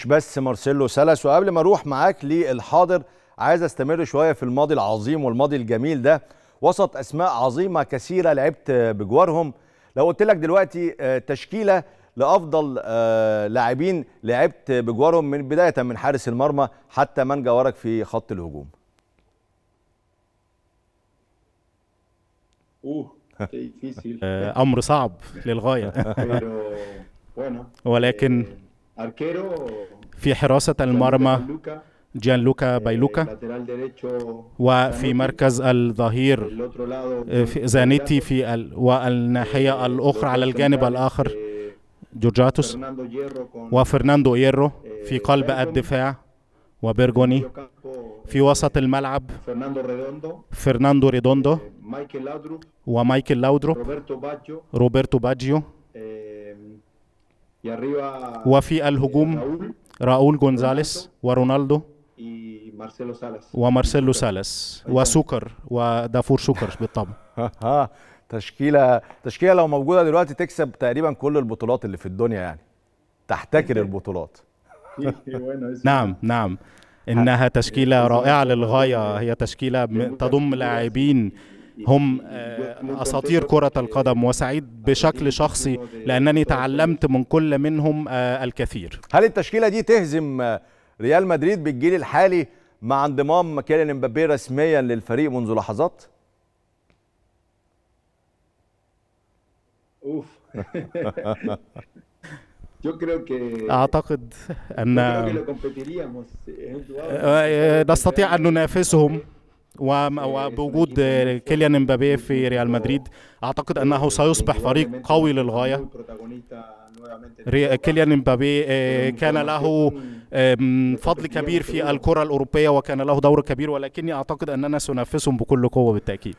مش بس مارسيلو سالس وقبل ما اروح معاك للحاضر عايز استمر شويه في الماضي العظيم والماضي الجميل ده وسط اسماء عظيمه كثيره لعبت بجوارهم لو قلت لك دلوقتي آه، تشكيله لافضل آه، لاعبين لعبت بجوارهم من بدايه من حارس المرمى حتى من جاورك في خط الهجوم Uh, qué difícil. آه، امر صعب للغايه Pero bueno. ولكن eh, arquero. في حراسه المرمى Luca, جان لوكا eh, بايلوكا lateral derecho. وفي Zanetti, مركز الظهير del otro lado. آه، في زانيتي في ال... والناحيه الاخرى على الجانب الاخر eh, جورجاتوس Fernando Hierro con وفرناندو ايرو في قلب الدفاع وبيرجوني medio campo, في وسط الملعب Fernando Redondo. فرناندو ريدوندو eh, Michael Laudrup. ومايكل لاودرو Roberto Baggio. روبرتو باجيو eh, y arriba. وفي الهجوم Raúl راؤول جونزاليس ورونالدو y Marcelo Salas. ومارسيلو سالس وسوكر ودافور سوكر بالطبع ها تشكيله تشكيله لو موجوده دلوقتي تكسب تقريبا كل البطولات اللي في الدنيا يعني تحتكر البطولات Sí, bueno, es نعم نعم انها تشكيله رائعه للغايه هي تشكيله م- تضم لاعبين هم آه، اساطير كره القدم وسعيد بشكل شخصي لانني تعلمت من كل منهم آه، الكثير هل التشكيله دي تهزم آه، ريال مدريد بالجيل الحالي مع انضمام كيليان امبابي رسميا للفريق منذ لحظات Uf. Yo creo que. اعتقد yo creo que ان lo competiríamos. eh, un jugador- آه، نستطيع ان ننافسهم وم- وبوجود آه، كيليان امبابي في ريال مدريد اعتقد انه سيصبح فريق قوي للغايه Muy protagonista nuevamente. ري- كيليان امبابي آه، كان له آم، فضل كبير في الكرة الأوروبية وكان له دور كبير ولكني أعتقد أننا سننافسهم بكل قوة بالتأكيد